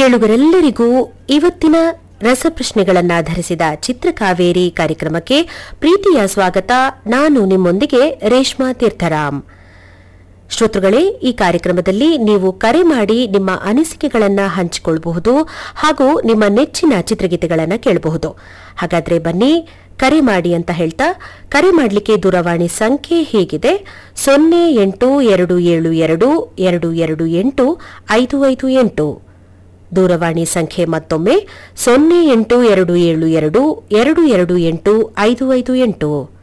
ಕೇಳುಗರೆಲ್ಲರಿಗೂ ಇವತ್ತಿನ ರಸಪ್ರಶ್ನೆಗಳನ್ನಾಧರಿಸಿದ ಚಿತ್ರಕಾವೇರಿ ಕಾರ್ಯಕ್ರಮಕ್ಕೆ ಪ್ರೀತಿಯ ಸ್ವಾಗತ ನಾನು ನಿಮ್ಮೊಂದಿಗೆ ರೇಷ್ಮಾ ತೀರ್ಥರಾಮ್ ಶ್ರೋತೃಗಳೇ ಈ ಕಾರ್ಯಕ್ರಮದಲ್ಲಿ ನೀವು ಕರೆ ಮಾಡಿ ನಿಮ್ಮ ಅನಿಸಿಕೆಗಳನ್ನು ಹಂಚಿಕೊಳ್ಳಬಹುದು ಹಾಗೂ ನಿಮ್ಮ ನೆಚ್ಚಿನ ಚಿತ್ರಗೀತೆಗಳನ್ನು ಕೇಳಬಹುದು ಹಾಗಾದ್ರೆ ಬನ್ನಿ ಕರೆ ಮಾಡಿ ಅಂತ ಹೇಳ್ತಾ ಕರೆ ಮಾಡಲಿಕ್ಕೆ ದೂರವಾಣಿ ಸಂಖ್ಯೆ ಹೀಗಿದೆ ಸೊನ್ನೆ ಎಂಟು ಎರಡು ಏಳು ಎರಡು ಎರಡು ಎರಡು ಎಂಟು ಐದು ಐದು ಎಂಟು ದೂರವಾಣಿ ಸಂಖ್ಯೆ ಮತ್ತೊಮ್ಮೆ ಸೊನ್ನೆ ಎಂಟು ಎರಡು ಏಳು ಎರಡು ಎರಡು ಎರಡು ಎಂಟು ಐದು ಐದು ಎಂಟು